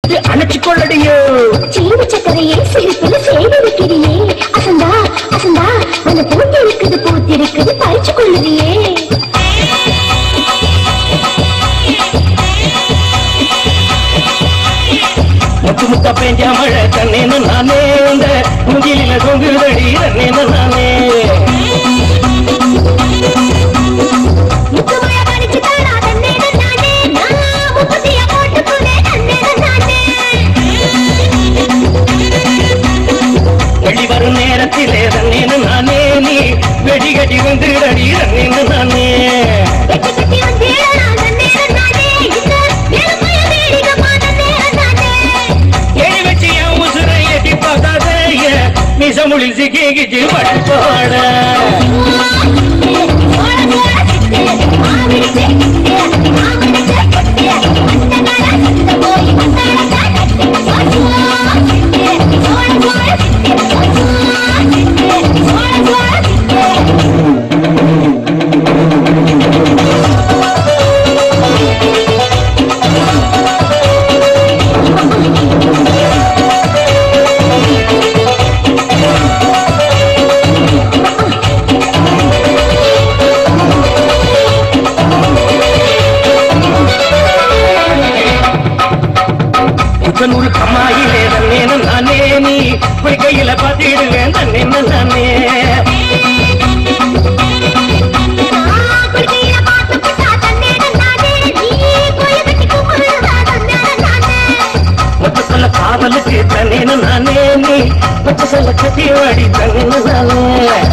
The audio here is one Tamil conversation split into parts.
விட்டு அணைச்சு கொள்ளடியோ சீவு சக்கரையை சிரிப்புல செய்திருக்கிறியே அசந்தா அசந்தா உன்னை பூத்திருக்குது பூத்திருக்குது பறிச்சு கொள்ளுறியே முத்து முத்த பெஞ்ச மழை தன்னேன்னு நானே இந்த முகிலில தொங்குதடி தன்னேன்னு நானே முத்துமழை பறிச்சு தானா தன்னே நானே நான் முப்பத்திய போட்டு போனே தன்னே நானே வெளி வரும் நேரத்திலே தன்னேன்னு நானே நீ வெடி கட்டி வந்துடடி தன்னேன்னு நானே வெட்டி கட்டி வந்தேடா தன்னே நானே இந்த நெருப்பைய வேடிக்கமா தன்னே நானே ஏழி வச்சு என் உசுரை எட்டி பார்க்காதே மிசமுளில் சிக்கி கிச்சு பட்டு போட புத்தனூர் கம்மாயிலே தன்னேன்னு நானே நீ போய் கையில பார்த்திடுவேன் தன்னேன்னு நானே முத்து சொல்ல காவலுக்கு தன்னேன்னு நானே நீ முத்து சொல்ல கட்டி வாடி தன்னேன்னு நானே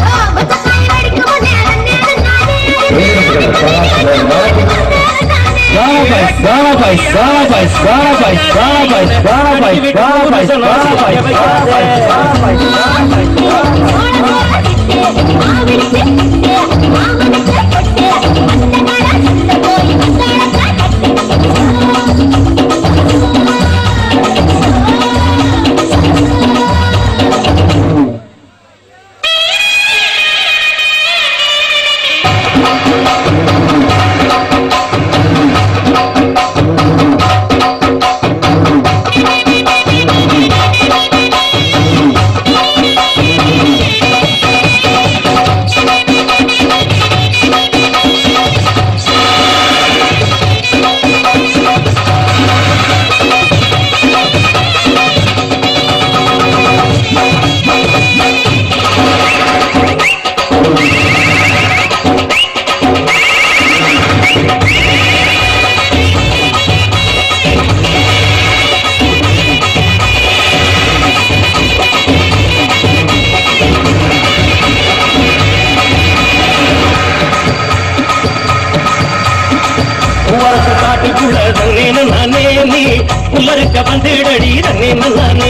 உரசு காட்டுக்குள்ள தன்னேன்னு நானே நீ உள்ளருக்க வந்துடடி தன்னேன்னு நானே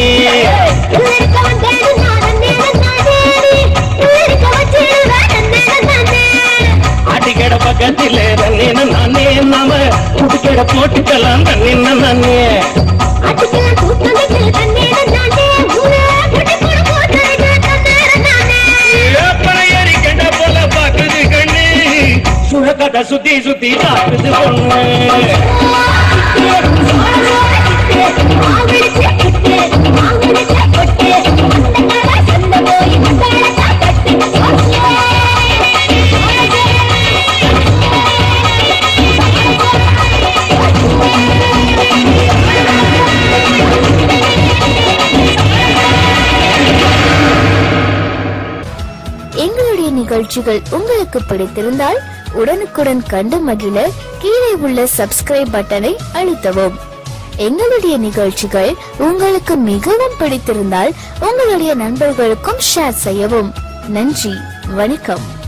ஆட்டிக்கட பக்கத்திலே தன்னேன்னு நானே நாம புட்டுக்கட போட்டுக்கலாம் தன்னேன்னு நானே பழையறி கண்ட போல பாக்குது கண்ணு சுழக்கட்ட சுத்தி சுத்தி தாக்குது பொண்ணு எங்களுடைய நிகழ்ச்சிகள் உங்களுக்கு பிடித்திருந்தால் உடனுக்குடன் கண்டு மகிழ கீழே உள்ள சப்ஸ்கிரைப் பட்டனை அழுத்தவும் எங்களுடைய நிகழ்ச்சிகள் உங்களுக்கு மிகவும் பிடித்திருந்தால் உங்களுடைய நண்பர்களுக்கும் ஷேர் செய்யவும் நன்றி வணக்கம்